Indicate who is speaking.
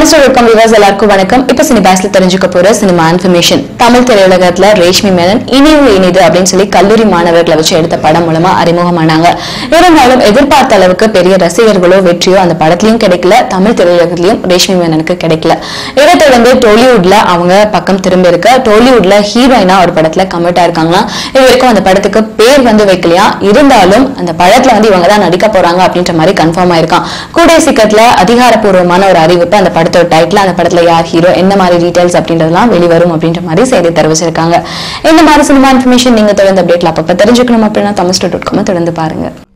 Speaker 1: Tamil store விவாஸ் எல்லாருக்கும் வணக்கம் இப்ப சினிபாஸ்ல தெரிஞ்சுக்க போற சினிமா இன்ஃபர்மேஷன் தமிழ் திரையுலகத்துல ரேஷ்மி மேனன் இனிவு இனிது அப்படின்னு சொல்லி கல்லூரி மாணவர்களை வச்சு எடுத்த படம் மூலமா அறிமுகமானாங்க இருந்தாலும் எதிர்பார்த்த அளவுக்கு பெரிய ரசிகர்களோ வெற்றியோ அந்த படத்துலயும் கிடைக்கல தமிழ் திரையுலகத்திலயும் ரேஷ்மி மேனனுக்கு கிடைக்கல இதை தொடர்ந்து டோலிவுட்ல அவங்க பக்கம் திரும்ப இருக்க டோலிவுட்ல ஹீரோயினா ஒரு படத்துல கமிட் ஆயிருக்காங்களாம் இது வரைக்கும் அந்த படத்துக்கு பேர் வந்து வைக்கலையா இருந்தாலும் அந்த படத்துல வந்து இவங்க தான் நடிக்க போறாங்க அப்படின்ற மாதிரி கன்ஃபார்ம் ஆயிருக்கான் கூடிய சீக்கிரத்துல அதிகாரப்பூர்வமான ஒரு அறிவிப்பு அந்த படத்தோட டைட்டில் அந்த படத்துல யார் ஹீரோ என்ன மாதிரி டீடைல்ஸ் அப்படின்றதெல்லாம் வெளிவரும் அப்படின்ற மாதிரி செய்தி தெரிவிச்சிருக்காங்க இந்த மாதிரி சினிமா இன்ஃபர்மேஷன் நீங்க தொடர்ந்து அப்டேட்ல அப்பப்ப தெரிஞ்சுக்கணும் அப்படின்னா தமிழ் டாட் காம் தொடர்ந்து பாருங்க